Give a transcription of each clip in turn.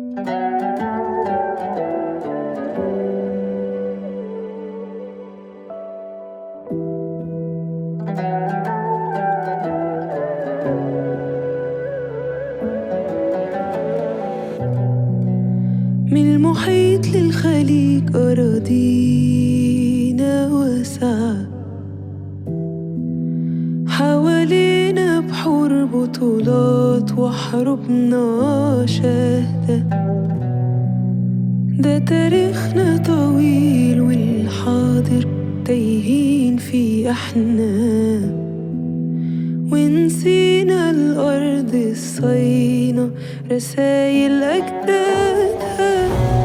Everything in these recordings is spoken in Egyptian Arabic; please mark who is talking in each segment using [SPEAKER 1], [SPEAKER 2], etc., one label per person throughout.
[SPEAKER 1] من المحيط للخليج أراضينا واسعة حوالينا بحور بطولات وحروبنا شاهدة ده تاريخنا طويل والحاضر تايهين فيه احنا ونسينا الأرض الصينة رسايل أجدادها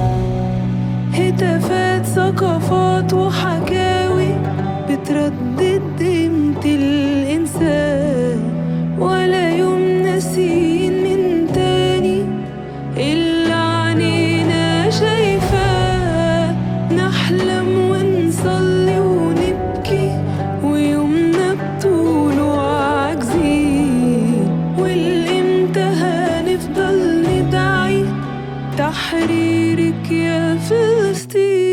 [SPEAKER 1] هتافات ثقافات وحكاوي بتردد قيمة الإنسان ولا يوم ناسين من تاني اللي عنينا شايفاه نحلم ونصلي ونبكي ويومنا بطوله عاجزين والامتى هنفضل ندعي تحريرك يا فلسطين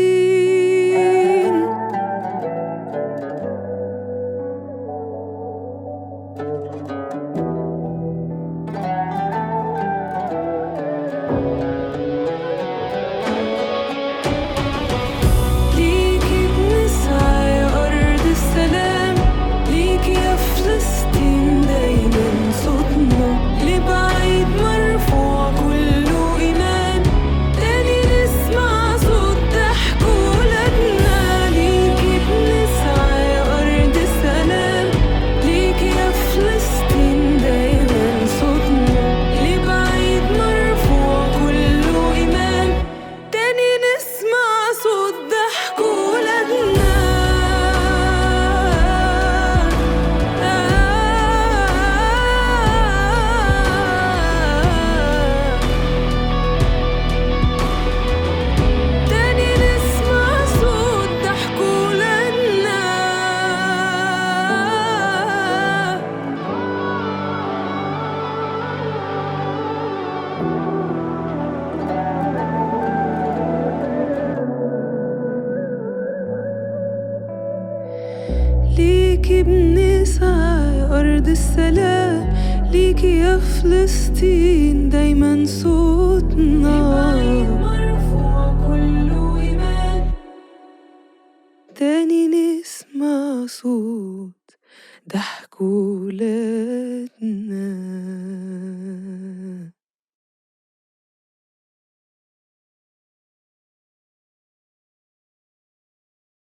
[SPEAKER 1] ليكي بنسعى يا أرض السلام ليكي يا فلسطين دايما صوتنا لبعيد مرفوع كله إيمان تاني نسمع صوت ضحك ولادنا ليكي بنسعى يا أرض السلام ليكي يا فلسطين دايما صوتنا لبعيد مرفوع كله إيمان تاني نسمع صوت ضحك ولادنا تاني نسمع صوت ضحك ولادنا ليكي بنسعى يا أرض السلام ليكي يا فلسطين دايما صوتنا مرفوع كله إيمان تاني نسمع صوت ضحك